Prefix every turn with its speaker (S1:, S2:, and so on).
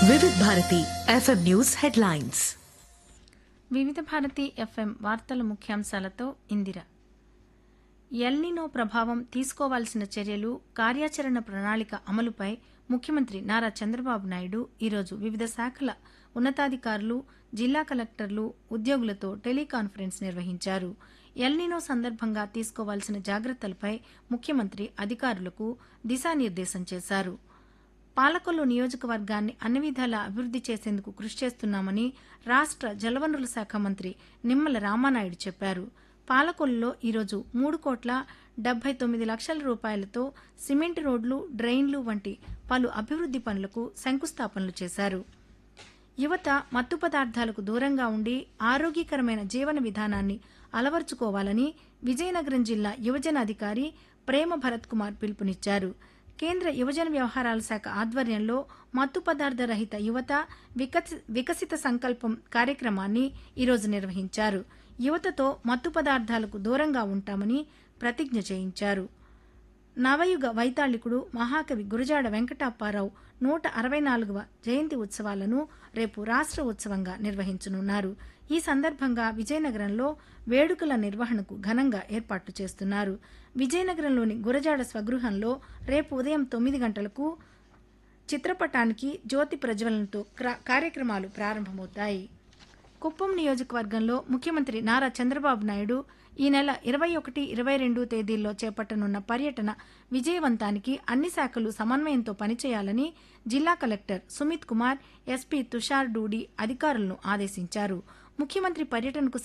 S1: వివిధ Bharati FM news headlines
S2: వివిధ Bharati FM వార్తల ముఖ్యాంశాలతో ఇందిర ఎల్నినో ప్రభావం తీసుకోవాల్సిన చర్యలు కార్యాచరణ ప్రణాళిక అమలుపై ముఖ్యమంత్రి నారా చంద్రబాబు నాయుడు ఈరోజు వివిధ శాఖల ఉన్నతాధికారులు జిల్లా కలెక్టర్లు ఉద్యోగులతో టెలికాన్ఫరెన్స్ నిర్వహించారు ఎల్నినో సందర్భంగా తీసుకోవాల్సిన జాగ్రత్తలపై ముఖ్యమంత్రి అధికారులకు దిశానిర్దేశం చేశారు పాలకొల్లు నియోజకవర్గాన్ని అన్ని విధాలా అభివృద్ది చేసేందుకు కృషి చేస్తున్నామని రాష్ట్ర జలవనరుల శాఖ మంత్రి నిమ్మల రామానాయుడు చెప్పారు పాలకొల్లులో ఈరోజు మూడు కోట్ల డెబ్బై తొమ్మిది లక్షల రూపాయలతో సిమెంట్ రోడ్లు డ్రైన్లు వంటి పలు అభివృద్ది పనులకు శంకుస్థాపనలు చేశారు యువత మత్తు పదార్థాలకు దూరంగా ఉండి ఆరోగ్యకరమైన జీవన విధానాన్ని అలవర్చుకోవాలని విజయనగరం జిల్లా యువజన అధికారి ప్రేమ భరత్ కుమార్ పిలుపునిచ్చారు కేంద్ర యువజన వ్యవహారాల శాఖ ఆధ్వర్యంలో మత్తు పదార్థ రహిత యువత వికసి- వికసిత సంకల్పం కార్యక్రమాన్ని ఈరోజు నిర్వహించారు యువతతో మత్తు పదార్థాలకు దూరంగా ఉంటామని ప్రతిజ్ఞ చేయించారు నవయుగ వైతాళికుడు మహాకవి గురజాడ వెంకటాప్పారావు నూట అరవై నాలుగవ జయంతి ఉత్సవాలను రేపు రాష్ట్ర ఉత్సవంగా నిర్వహించనున్నారు ఈ సందర్భంగా విజయనగరంలో వేడుకల నిర్వహణకు ఘనంగా ఏర్పాట్లు చేస్తున్నారు విజయనగరంలోని గురజాడ స్వగృహంలో రేపు ఉదయం తొమ్మిది గంటలకు చిత్రపటానికి జ్యోతి ప్రజ్వలనతో క్ర- కార్యక్రమాలు ప్రారంభమవుతాయి కుప్పం నియోజకవర్గంలో ముఖ్యమంత్రి నారా చంద్రబాబు నాయుడు ఈ నెల ఇరవై ఒకటి ఇరవై రెండు తేదీల్లో చేపట్టనున్న పర్యటన విజయవంతానికి అన్ని శాఖలు సమన్వయంతో పనిచేయాలని జిల్లా కలెక్టర్ సుమిత్ కుమార్ ఎస్పీ తుషార్ డూడి అధికారులను ఆదేశించారు ముఖ్యమంత్రి పర్యటనకు